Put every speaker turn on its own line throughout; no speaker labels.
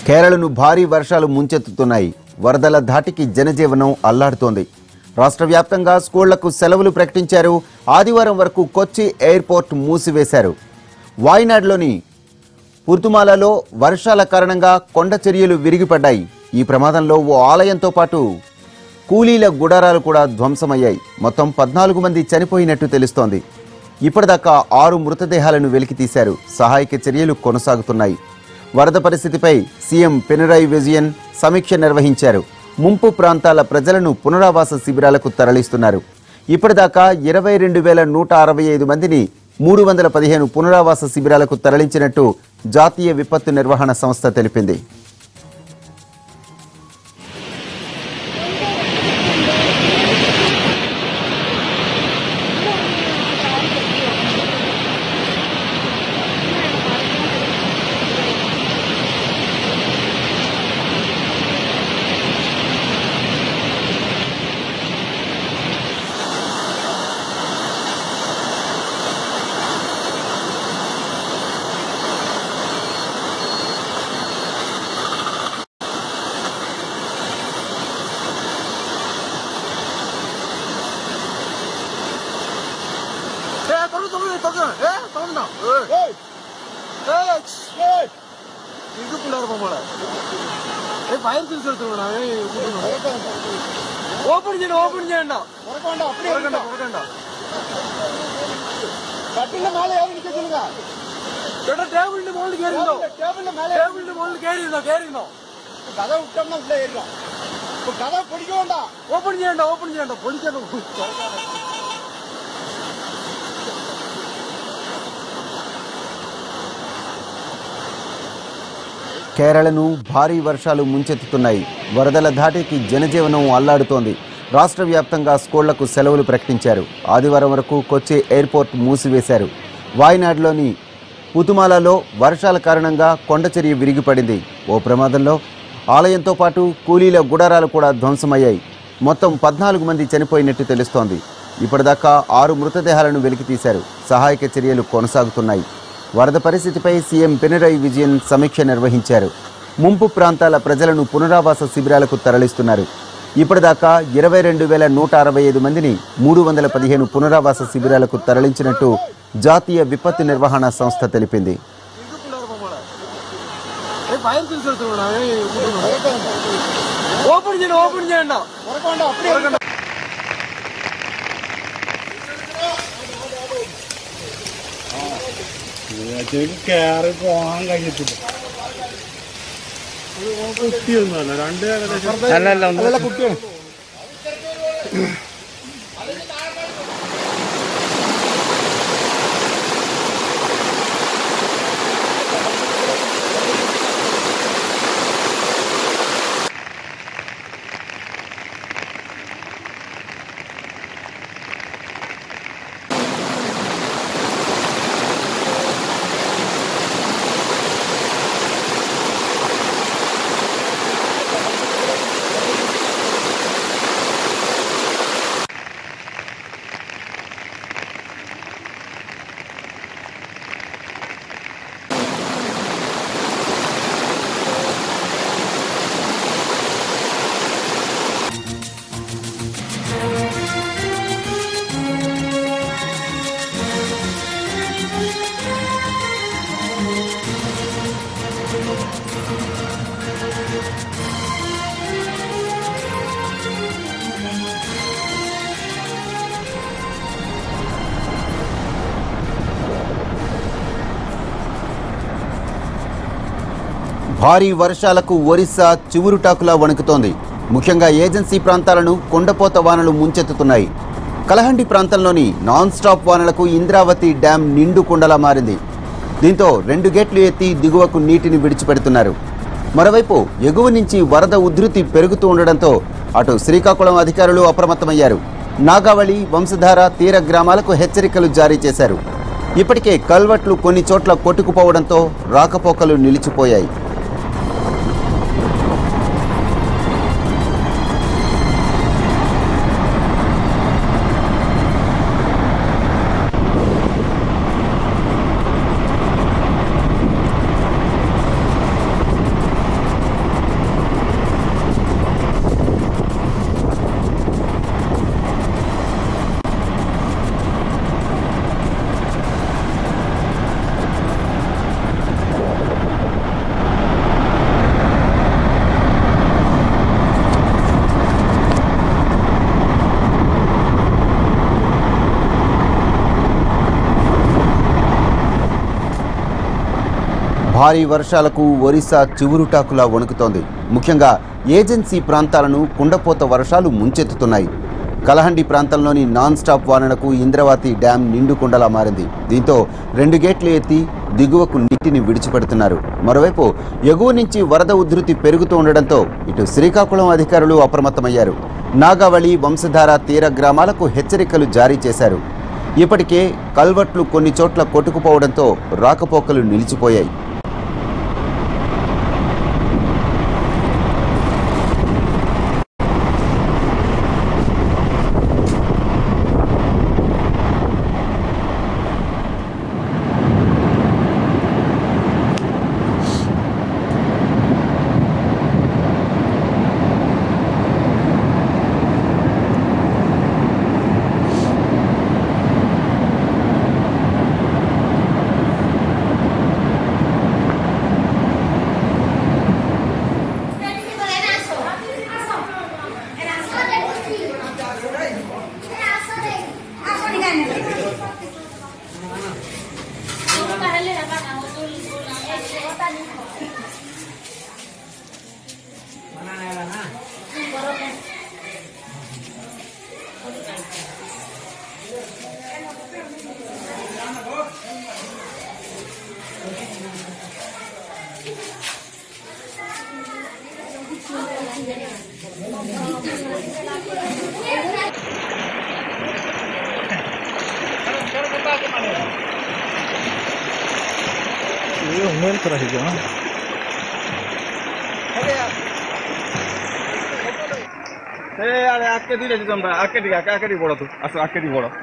కేరళను భారీ వర్షాలు ముంచెత్తుతున్నాయి వరదల ధాటికి జనజీవనం అల్లాడుతోంది రాష్ట్ర వ్యాప్తంగా స్కూళ్లకు సెలవులు ప్రకటించారు ఆదివారం వరకు కొచ్చి ఎయిర్పోర్ట్ మూసివేశారు వాయినాడ్లోని పుర్తుమాలలో వర్షాల కారణంగా కొండ చర్యలు విరిగిపడ్డాయి ఈ ప్రమాదంలో ఓ ఆలయంతో పాటు కూలీల గుడారాలు కూడా ధ్వంసమయ్యాయి మొత్తం పద్నాలుగు మంది చనిపోయినట్టు తెలుస్తోంది ఇప్పటిదాకా ఆరు మృతదేహాలను వెలికితీశారు సహాయక చర్యలు కొనసాగుతున్నాయి వరద పరిస్థితిపై సీఎం పినరాయి విజయన్ సమీక్ష నిర్వహించారు ముంపు ప్రాంతాల ప్రజలను పునరావాస శిబిరాలకు తరలిస్తున్నారు ఇప్పటిదాకా ఇరవై రెండు వేల నూట అరవై ఐదు మందిని మూడు వందల పదిహేను పునరావాస శిబిరాలకు తరలించినట్టు జాతీయ విపత్తు నిర్వహణ సంస్థ తెలిపింది
에 떨어 떨어 떨어 에 떨어나 에 에 이거 불러라 봐라 에 ఫైర్ తీసుకెళ్తున్నా ఓపెన్ చేయండి ఓపెన్ చేయండి పొరకండి పొరకండి ചേട്ടാ ടേബിളിന്റെ മുകളിൽ കയറിയിരുന്നോ ടേബിളിന്റെ മുകളിൽ കയറിയിരുന്നോ കയറിയിരുന്നോ ഓപ്പൺ ചെയ്യണ്ട ഓപ്പൺ ചെയ്യണ്ട പൊളിക്കണ്ട
కేరళను భారీ వర్షాలు ముంచెత్తుతున్నాయి వరదల ధాటికి జనజీవనం అల్లాడుతోంది రాష్ట్ర వ్యాప్తంగా స్కూళ్లకు సెలవులు ప్రకటించారు ఆదివారం వరకు కొచ్చి ఎయిర్పోర్ట్ మూసివేశారు వాయనాడ్లోని పుతుమాలలో వర్షాల కారణంగా కొండచర్య విరిగిపడింది ఓ ప్రమాదంలో ఆలయంతో పాటు కూలీల గుడారాలు కూడా ధ్వంసమయ్యాయి మొత్తం పద్నాలుగు మంది చనిపోయినట్టు తెలుస్తోంది ఇప్పటిదాకా ఆరు మృతదేహాలను వెలికితీశారు సహాయక చర్యలు కొనసాగుతున్నాయి వరద పరిస్థితిపై సీఎం పినరయి విజయన్ సమీక్ష నిర్వహించారు ముంపు ప్రాంతాల ప్రజలను పునరావాస శిబిరాలకు తరలిస్తున్నారు ఇప్పటిదాకా ఇరవై రెండు వేల నూట అరవై ఐదు మందిని మూడు వందల పదిహేను పునరావాస శిబిరాలకు తరలించినట్టు జాతీయ విపత్తు నిర్వహణ సంస్థ తెలిపింది
ఏ ఫైర్ తీసుకెళ్తున్నా ఓపెన్ చేయండి ఓపెన్ చేయండి పొరకండి
കയറി പോകാൻ കഴിയത്തില്ല കുട്ടിയൊന്നുമല്ല രണ്ട് ഏകദേശം അല്ല കുട്ടിയാണ്
భారీ వర్షాలకు ఒరిస్సా చివురుటాకులా వణుకుతోంది ముఖ్యంగా ఏజెన్సీ ప్రాంతాలను కొండపోత వానలు ముంచెత్తుతున్నాయి కలహండి ప్రాంతంలోని నాన్ స్టాప్ వానలకు ఇంద్రావతి డ్యాం నిండు కుండలా మారింది దీంతో రెండు గేట్లు ఎత్తి దిగువకు నీటిని విడిచిపెడుతున్నారు మరోవైపు ఎగువ నుంచి వరద ఉధృతి పెరుగుతూ ఉండడంతో అటు శ్రీకాకుళం అధికారులు అప్రమత్తమయ్యారు నాగావళి వంశధార తీర గ్రామాలకు హెచ్చరికలు జారీ చేశారు ఇప్పటికే కల్వట్లు కొన్ని చోట్ల కొట్టుకుపోవడంతో రాకపోకలు నిలిచిపోయాయి భారీ వర్షాలకు ఒరిస్సా చివురుటాకులా వణుకుతోంది ముఖ్యంగా ఏజెన్సీ ప్రాంతాలను కుండపోత వర్షాలు ముంచెత్తుతున్నాయి కలహండి ప్రాంతంలోని నాన్ స్టాప్ వానలకు ఇంద్రవతి డ్యాం నిండుకుండలా మారింది దీంతో రెండు గేట్లు ఎత్తి దిగువకు నీటిని విడిచిపెడుతున్నారు మరోవైపు ఎగువ నుంచి వరద ఉధృతి పెరుగుతూ ఉండడంతో ఇటు శ్రీకాకుళం అధికారులు అప్రమత్తమయ్యారు నాగావళి వంశధార తీర గ్రామాలకు హెచ్చరికలు జారీ చేశారు ఇప్పటికే కల్వట్లు కొన్ని చోట్ల కొట్టుకుపోవడంతో రాకపోకలు నిలిచిపోయాయి
이거 엉덩이 떨어지죠?
এ আরে আজকে দিলে দিতাম ভাই আজকে দিকে আজকে দিকে বড় তো আসো আজকে দিকে বড়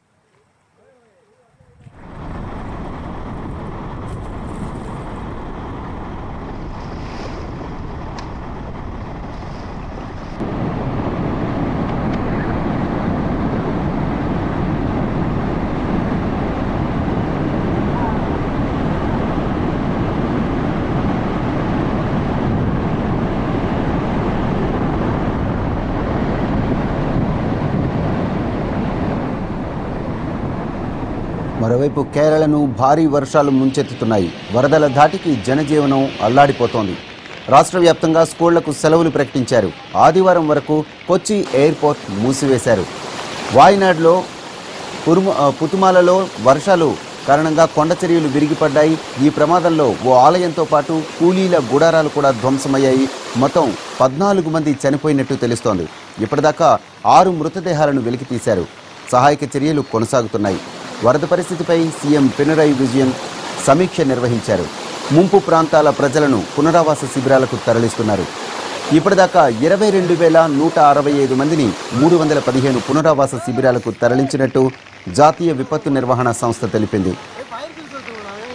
మరోవైపు కేరళను భారీ వర్షాలు ముంచెత్తుతున్నాయి వరదల ధాటికి జనజీవనం అల్లాడిపోతోంది రాష్ట్ర వ్యాప్తంగా స్కూళ్లకు సెలవులు ప్రకటించారు ఆదివారం వరకు కొచ్చి ఎయిర్పోర్ట్ మూసివేశారు వాయినాడ్లో పురుమ ఆ, పుతుమాలలో వర్షాలు కారణంగా కొండ చర్యలు విరిగిపడ్డాయి ఈ ప్రమాదంలో ఓ ఆలయంతో పాటు కూలీల గుడారాలు కూడా ధ్వంసమయ్యాయి మొత్తం పద్నాలుగు మంది చనిపోయినట్టు తెలుస్తోంది ఇప్పటిదాకా ఆరు మృతదేహాలను వెలికితీశారు సహాయక చర్యలు కొనసాగుతున్నాయి వరద పరిస్థితిపై సీఎం పినరయి విజయన్ సమీక్ష నిర్వహించారు ముంపు ప్రాంతాల ప్రజలను పునరావాస శిబిరాలకు తరలిస్తున్నారు ఇప్పటిదాకా ఇరవై రెండు వేల నూట అరవై ఐదు మందిని మూడు వందల పదిహేను పునరావాస శిబిరాలకు తరలించినట్టు జాతీయ విపత్తు నిర్వహణ సంస్థ తెలిపింది
ఫైర్ తీసుకెళ్తున్నాను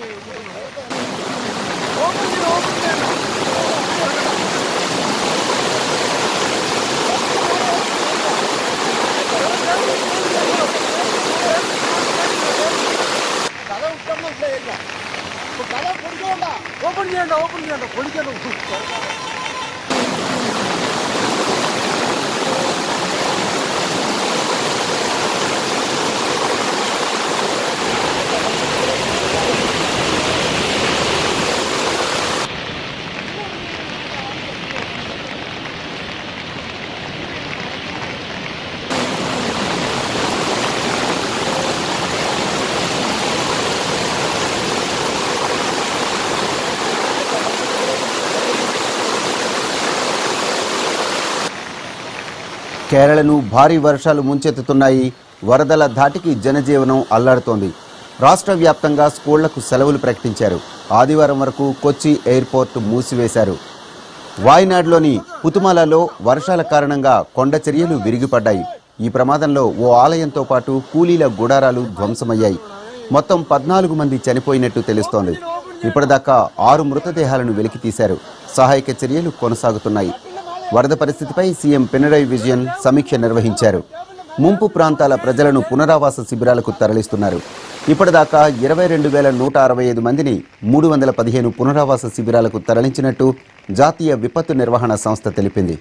ఓపెన్ చేయి, ఓపెన్ చేయండి తల ఉత్తమ్మ ఇట్లా తల పొడికోండా ఓపెన్ చేయండి ఓపెన్ చేయండి పొడికండి
కేరళను భారీ వర్షాలు ముంచెత్తుతున్నాయి వరదల ధాటికి జనజీవనం అల్లాడుతోంది రాష్ట్ర వ్యాప్తంగా స్కూళ్లకు సెలవులు ప్రకటించారు ఆదివారం వరకు కొచ్చి ఎయిర్పోర్ట్ మూసివేశారు వాయనాడ్లోని పుతుమలలో వర్షాల కారణంగా కొండ చర్యలు విరిగిపడ్డాయి ఈ ప్రమాదంలో ఓ ఆలయంతో పాటు కూలీల గుడారాలు ధ్వంసమయ్యాయి మొత్తం పద్నాలుగు మంది చనిపోయినట్టు తెలుస్తోంది ఇప్పటిదాకా ఆరు మృతదేహాలను వెలికితీశారు సహాయక చర్యలు కొనసాగుతున్నాయి వరద పరిస్థితిపై సీఎం పినరయి విజయన్ సమీక్ష నిర్వహించారు ముంపు ప్రాంతాల ప్రజలను పునరావాస శిబిరాలకు తరలిస్తున్నారు ఇప్పటిదాకా ఇరవై రెండు వేల నూట అరవై ఐదు మందిని మూడు వందల పదిహేను పునరావాస శిబిరాలకు తరలించినట్టు జాతీయ విపత్తు నిర్వహణ సంస్థ తెలిపింది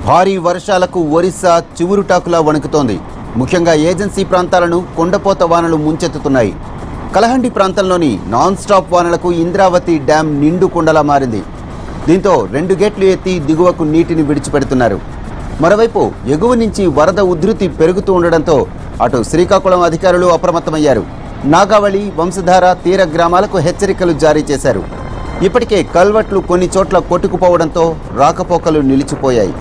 భారీ వర్షాలకు ఒరిస్సా చివురుటాకులా వణుకుతోంది ముఖ్యంగా ఏజెన్సీ ప్రాంతాలను కొండపోత వానలు ముంచెత్తుతున్నాయి కలహండి ప్రాంతంలోని నాన్ స్టాప్ వానలకు ఇంద్రావతి డ్యాం నిండు కుండలా మారింది దీంతో రెండు గేట్లు ఎత్తి దిగువకు నీటిని విడిచిపెడుతున్నారు మరోవైపు ఎగువ నుంచి వరద ఉధృతి పెరుగుతూ ఉండడంతో అటు శ్రీకాకుళం అధికారులు అప్రమత్తమయ్యారు నాగావళి వంశధార తీర గ్రామాలకు హెచ్చరికలు జారీ చేశారు ఇప్పటికే కల్వట్లు కొన్ని చోట్ల కొట్టుకుపోవడంతో రాకపోకలు నిలిచిపోయాయి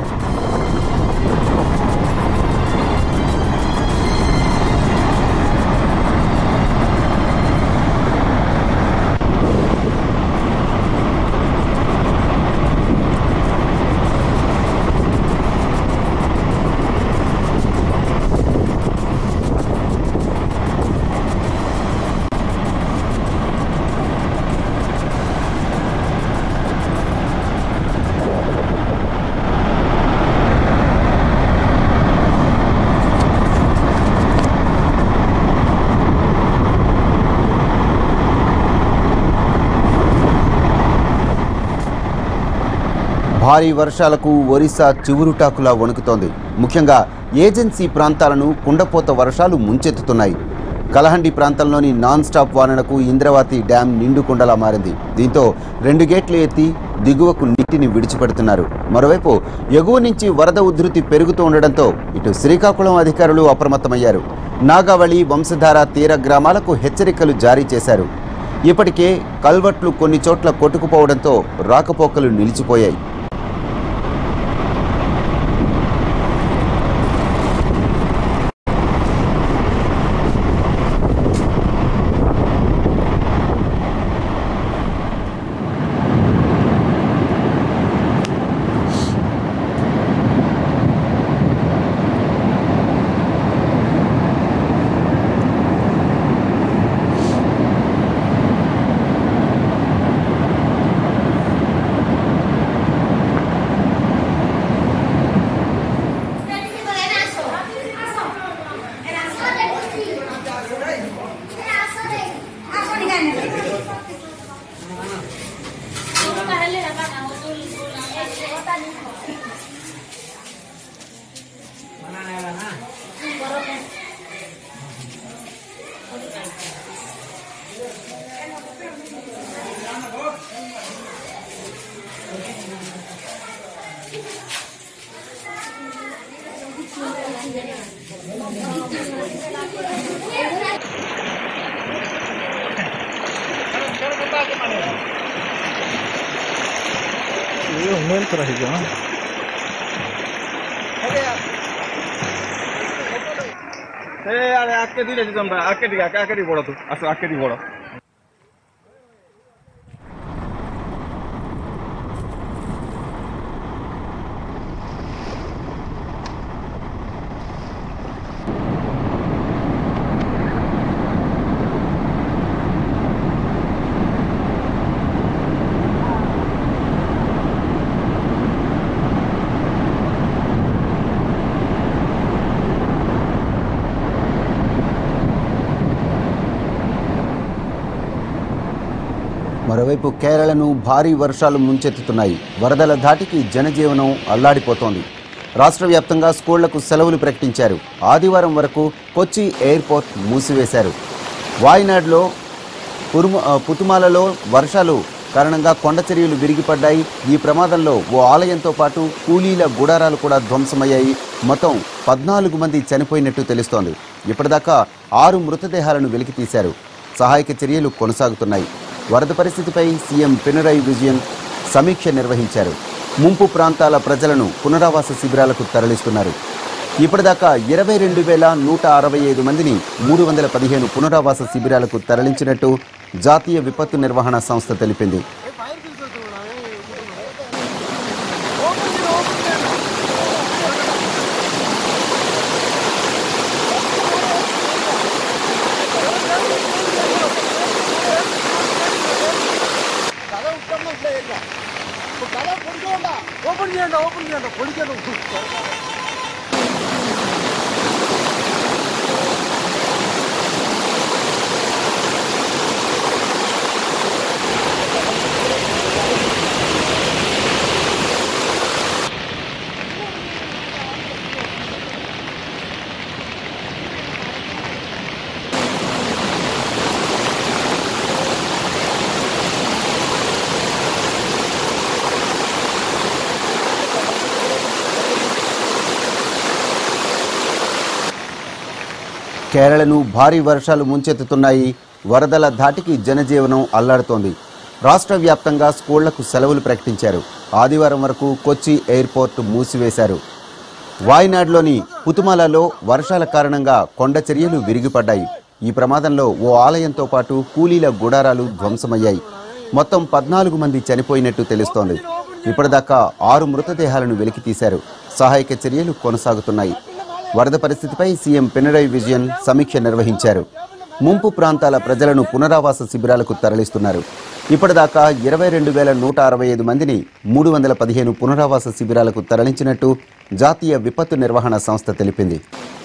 భారీ వర్షాలకు ఒరిస్సా చివురుటాకులా వణుకుతోంది ముఖ్యంగా ఏజెన్సీ ప్రాంతాలను కుండపోత వర్షాలు ముంచెత్తుతున్నాయి కలహండి ప్రాంతంలోని నాన్ స్టాప్ వానలకు ఇంద్రవతి డ్యాం నిండుకుండలా మారింది దీంతో రెండు గేట్లు ఎత్తి దిగువకు నీటిని విడిచిపెడుతున్నారు మరోవైపు ఎగువ నుంచి వరద ఉధృతి పెరుగుతూ ఉండడంతో ఇటు శ్రీకాకుళం అధికారులు అప్రమత్తమయ్యారు నాగావళి వంశధార తీర గ్రామాలకు హెచ్చరికలు జారీ చేశారు ఇప్పటికే కల్వట్లు కొన్ని చోట్ల కొట్టుకుపోవడంతో రాకపోకలు నిలిచిపోయాయి
이거 엉망이 떨어지죠.
এ আরে আজকে দিলে যেতাম ভাই আজকে দিকে আজকে দিকে বড় তো আসো আজকে দিকে বড়
మరోవైపు కేరళను భారీ వర్షాలు ముంచెత్తుతున్నాయి వరదల ధాటికి జనజీవనం అల్లాడిపోతోంది రాష్ట్ర వ్యాప్తంగా స్కూళ్లకు సెలవులు ప్రకటించారు ఆదివారం వరకు కొచ్చి ఎయిర్పోర్ట్ మూసివేశారు వాయినాడ్లో పురుమ ఆ, పుతుమాలలో వర్షాలు కారణంగా కొండ చర్యలు విరిగిపడ్డాయి ఈ ప్రమాదంలో ఓ ఆలయంతో పాటు కూలీల గుడారాలు కూడా ధ్వంసమయ్యాయి మొత్తం పద్నాలుగు మంది చనిపోయినట్టు తెలుస్తోంది ఇప్పటిదాకా ఆరు మృతదేహాలను వెలికితీశారు సహాయక చర్యలు కొనసాగుతున్నాయి వరద పరిస్థితిపై సీఎం పినరయి విజయన్ సమీక్ష నిర్వహించారు ముంపు ప్రాంతాల ప్రజలను పునరావాస శిబిరాలకు తరలిస్తున్నారు ఇప్పటిదాకా ఇరవై రెండు వేల నూట అరవై ఐదు మందిని మూడు వందల పదిహేను పునరావాస శిబిరాలకు తరలించినట్టు జాతీయ విపత్తు నిర్వహణ సంస్థ తెలిపింది
ఓపెన్ చేయండి ఓపెన్ చేయండి పొడిచేయండి
కేరళను భారీ వర్షాలు ముంచెత్తుతున్నాయి వరదల ధాటికి జనజీవనం అల్లాడుతోంది రాష్ట్ర వ్యాప్తంగా స్కూళ్లకు సెలవులు ప్రకటించారు ఆదివారం వరకు కొచ్చి ఎయిర్పోర్ట్ మూసివేశారు వాయనాడ్లోని పుతుమలలో వర్షాల కారణంగా కొండ చర్యలు విరిగిపడ్డాయి ఈ ప్రమాదంలో ఓ ఆలయంతో పాటు కూలీల గుడారాలు ధ్వంసమయ్యాయి మొత్తం పద్నాలుగు మంది చనిపోయినట్టు తెలుస్తోంది ఇప్పటిదాకా ఆరు మృతదేహాలను వెలికితీశారు సహాయక చర్యలు కొనసాగుతున్నాయి వరద పరిస్థితిపై సీఎం పినరయ్ విజయన్ సమీక్ష నిర్వహించారు ముంపు ప్రాంతాల ప్రజలను పునరావాస శిబిరాలకు తరలిస్తున్నారు ఇప్పటిదాకా ఇరవై రెండు వేల నూట అరవై ఐదు మందిని మూడు వందల పదిహేను పునరావాస శిబిరాలకు తరలించినట్టు జాతీయ విపత్తు నిర్వహణ సంస్థ తెలిపింది